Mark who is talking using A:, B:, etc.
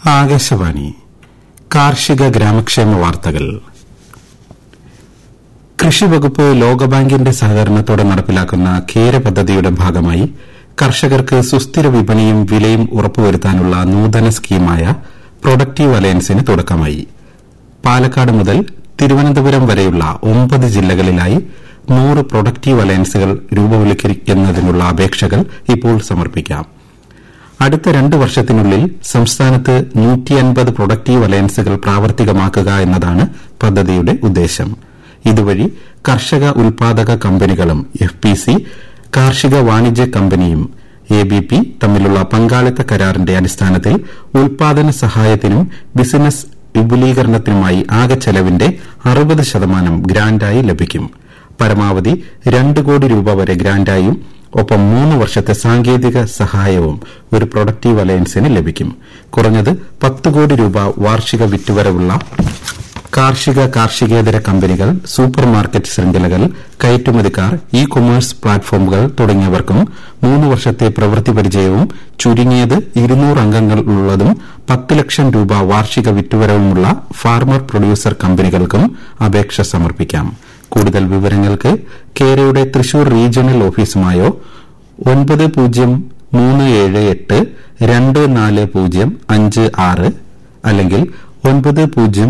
A: ആകാശവാണി കാർഷിക ഗ്രാമക്ഷേമ വാർത്തകൾ കൃഷിവകുപ്പ് ലോകബാങ്കിന്റെ സഹകരണത്തോടെ നടപ്പിലാക്കുന്ന ഖേര പദ്ധതിയുടെ ഭാഗമായി കർഷകർക്ക് സുസ്ഥിര വിപണിയും വിലയും ഉറപ്പുവരുത്താനുള്ള നൂതന സ്കീമായ പ്രൊഡക്റ്റീവ് അലയൻസിന് തുടക്കമായി പാലക്കാട് മുതൽ തിരുവനന്തപുരം വരെയുള്ള ഒമ്പത് ജില്ലകളിലായി നൂറ് പ്രൊഡക്റ്റീവ് അലയൻസുകൾ രൂപവൽക്കരിക്കുന്നതിനുള്ള അപേക്ഷകൾ ഇപ്പോൾ സമർപ്പിക്കാം അടുത്ത രണ്ട് വർഷത്തിനുള്ളിൽ സംസ്ഥാനത്ത് നൂറ്റിയൻപത് പ്രൊഡക്റ്റീവ് അലയൻസുകൾ പ്രാവർത്തികമാക്കുക എന്നതാണ് പദ്ധതിയുടെ ഉദ്ദേശം ഇതുവഴി കർഷക ഉൽപാദക കമ്പനികളും എഫ്പിസി കാർഷിക വാണിജ്യ കമ്പനിയും എബിപി തമ്മിലുള്ള പങ്കാളിത്ത കരാറിന്റെ അടിസ്ഥാനത്തിൽ ഉൽപാദന സഹായത്തിനും ബിസിനസ് വിപുലീകരണത്തിനുമായി ആകെ ചെലവിന്റെ അറുപത് ശതമാനം ഗ്രാന്റായി ലഭിക്കും പരമാവധി രണ്ട് കോടി രൂപ വരെ ഗ്രാന്റായും ഒപ്പം മൂന്ന് വർഷത്തെ സാങ്കേതിക സഹായവും ഒരു പ്രൊഡക്റ്റീവ് അലയൻസിന് ലഭിക്കും കുറഞ്ഞത് പത്ത് കോടി രൂപ വാർഷിക വിറ്റുവരവുള്ള കാർഷിക കാർഷികേതര കമ്പനികൾ സൂപ്പർ മാർക്കറ്റ് ശൃംഖലകൾ കയറ്റുമതിക്കാർ ഇ കൊമേഴ്സ് പ്ലാറ്റ്ഫോമുകൾ തുടങ്ങിയവർക്കും മൂന്ന് വർഷത്തെ പ്രവൃത്തി പരിചയവും ചുരുങ്ങിയത് ഇരുന്നൂറ് അംഗങ്ങളുള്ളതും പത്ത് ലക്ഷം രൂപ വാർഷിക വിറ്റുവരവുമുള്ള ഫാർമർ പ്രൊഡ്യൂസർ കമ്പനികൾക്കും അപേക്ഷ സമർപ്പിക്കാം കൂടുതൽ വിവരങ്ങൾക്ക് കേരയുടെ തൃശൂർ റീജിയണൽ ഓഫീസുമായോ ഒൻപത് പൂജ്യം മൂന്ന് ഏഴ് എട്ട് രണ്ട് നാല് പൂജ്യം അഞ്ച് ആറ് അല്ലെങ്കിൽ ഒൻപത് പൂജ്യം